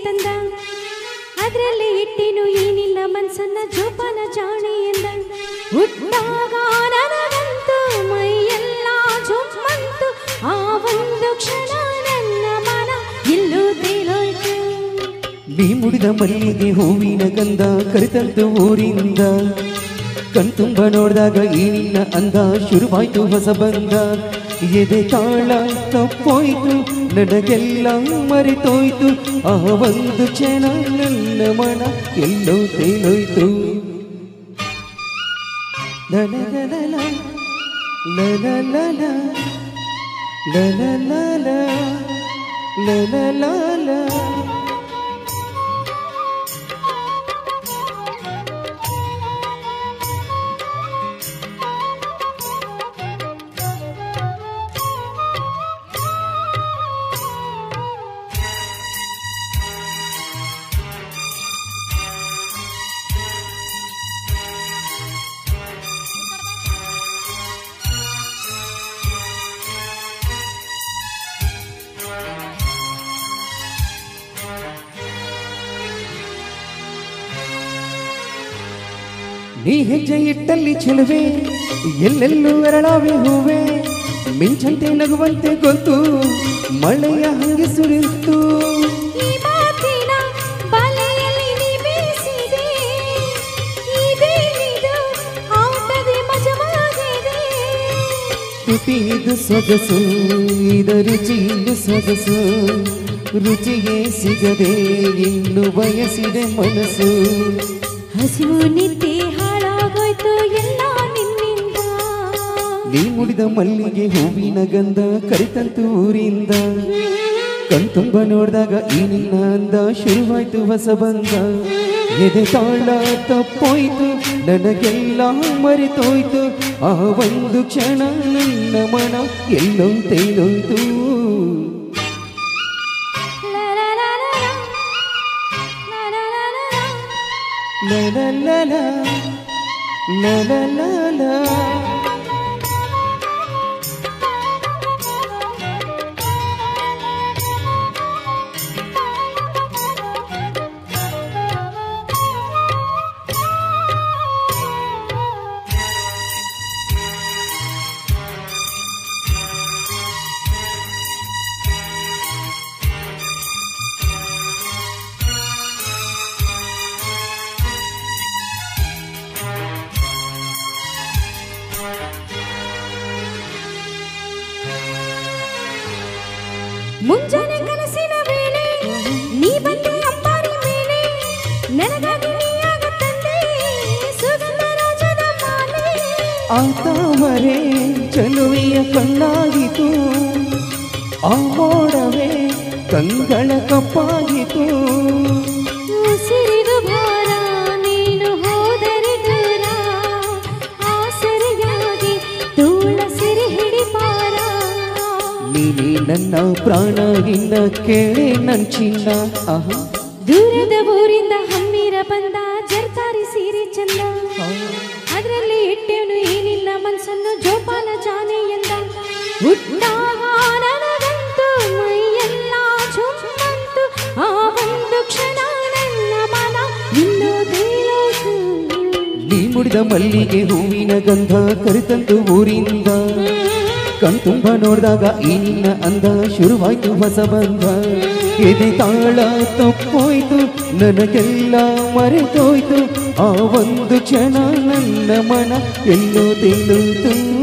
ತಂದ ಅದ್ರಲ್ಲಿ ಇಟ್ಟಿನು ಈ ನಿನ್ನ ಮನ್ಸನ್ನ ಜೋಪಾನ ಜಾಣಿ ಎಂದ ಹುಟ್ಟಾಗ ನನಗಂತೂ ಮೈಯೆಲ್ಲ ಜುಮ್ಮಂತು ಆ ಒಂದು ಕ್ಷಣ ನನ್ನ ಮನ ಎಲ್ಲೂ ತೇಲೋಯ್ತು ನೀ ಮುಡಿದ ಮಲ್ಲಿಗೆ ಹೂವಿನ ಗಂಧ ಕರಿತಂತು ಊರಿಂದ ಕಣ್ತುಂಬ ನೋಡಿದಾಗ ಈ ನಿನ್ನ ಅಂದ ಶುರುವಾಯ್ತು ಹೊಸ ಬಂದ ಎದೆ ತಾಳ ತಪ್ಪೋಯ್ತು ನನಗೆಲ್ಲ ಮರೆತೋಯ್ತು ಆ ಒಂದು ಕ್ಷಣ ನನ್ನ ಮನ ಎಲ್ಲೋ ತೇಲೋಯ್ತು ಲಲಲಲಲ, ಲಲಲಲ, ಲಲಲಲ, ಲಲಲಲ. ನೀ ಹೆಜ್ಜೆ ಇಟ್ಟಲ್ಲಿ ಚೆಲುವೆ ಎಲ್ಲೆಲ್ಲೂ ಅರಳಾವೆ ಹೂವೆ ಮಿಂಚಂತೆ ನಗುವಂತೆ ಗೊತ್ತು ಮಳೆಯ ಹಂಗೆ ಸುರಿತು ಈ ಮಾತಿನ ಬಲೆಯಲ್ಲಿ ನೀ ಬೀಸಿದೆ ಇದೇನಿದು ಆಟದ ಮಜವಾಗಿದೆ ತುಟಿದು ಸೊಗಸು ಇದ ರುಚಿಯಿಂದ ಸೊಗಸು ರುಚಿಯೇ ಸಿಗದೆ ಇನ್ನು ಬಯಸಿದೆ ಮನಸ್ಸು ಹಸಿವು ನಿದ್ದೆ ಹಾಳಾಗೋಯ್ತು ಎಲ್ಲ ನಿನ್ನಿಂದ ನೀ ಮುಡಿದ ಮಲ್ಲಿಗೆ ಹೂವಿನ ಗಂಧ ಕರಿತಂತು ಊರಿಂದ ಕಣ್ತುಂಬ ನೋಡಿದಾಗ ಈ ನಿನ್ನ ಅಂದ ಶುರುವಾಯ್ತು ಹೊಸ ಬಂದ ಎದೆ ತಾಳ ತಪ್ಪೋಯ್ತು ನನಗೆಲ್ಲ ಮರೆತೋಯ್ತು ಆ ಒಂದು ಕ್ಷಣ ನನ್ನ ಮನ ಎಲ್ಲೋ ತೇಲೋಯ್ತು ಲಾ ಲಾ ಲಾ ಲಾ ಲಾ. ಲಾ ಲಾ ಲಾ ಲಾ ಲಾ. ಲಲಲಲ, ಲಲಲಲ. ಮುಂಜಾನೆ ಕನಸಿನ ವೇಳೆ ನೀ ಬಂದೆ ಅಂಬಾರಿ ಮೇಲೆ ನನಗಾಗಿ ನೀಯಾಗ ತಂದೆ ಸುಗಂಧ ರಾಜದ ಮಾಲೆ ಆತಾವರೆ ಚಲುವೆಯ ಕಣ್ಣಾಗಿತು ಆ ಮೋಡವೇ ಕಂಗಳ ಕಪ್ಪಾಗಿತು ಉಸಿರಿಗೂ ಭಾರ ನೀನು ಹೋದರೆ ದೂರ ಆಸರಿಗಾಗಿ ತೋಳ ಸಿರಿ ಹಿಡಿಪಾರ ನೀನೇ ನನ್ನ ಪ್ರಾಣ ಇನ್ನ ಕೇಳೆ ನನ್ ಚಿನ್ನ ಆಹಾ ದೂರದ ಊರಿಂದ ಹಮ್ಮಿರ ಬಂದ ಜರ್ತಾರಿ ಸೀರೆ ಚಂದ ಅದರಲ್ಲಿ ಇಟ್ಟೇನು ಏನಿಲ್ಲ ಮನ್ಸನ್ನು ಜೋಪಾನ ಜಾನೆ ಎಂದ ಹುಟ್ಟಾಗ ನನಗಂತೂ ಮೈಯೆಲ್ಲ ಚುಮ್ಮಂತು ಆ ಒಂದು ಕ್ಷಣ ನನ್ನ ಮನ ಇನ್ನೂ ತೇಲೋಯ್ತು ನೀ ಮುಡಿದ ಮಲ್ಲಿಗೆ ಹೂವಿನ ಗಂಧ ಕರಿತಂದು ಊರಿಂದ ಕಣ್ತುಂಬ ನೋಡಿದಾಗ ಈ ನಿನ್ನ ಅಂದ ಶುರುವಾಯ್ತು ಹೊಸ ಬಂಧ ಎದೆ ತಾಳ ತಪ್ಪೋಯ್ತು ನನಗೆಲ್ಲ ಮರೆತೋಯ್ತು ಆ ಒಂದು ಕ್ಷಣ ನನ್ನ ಮನ ಎಲ್ಲೋ ತಿಳಿತು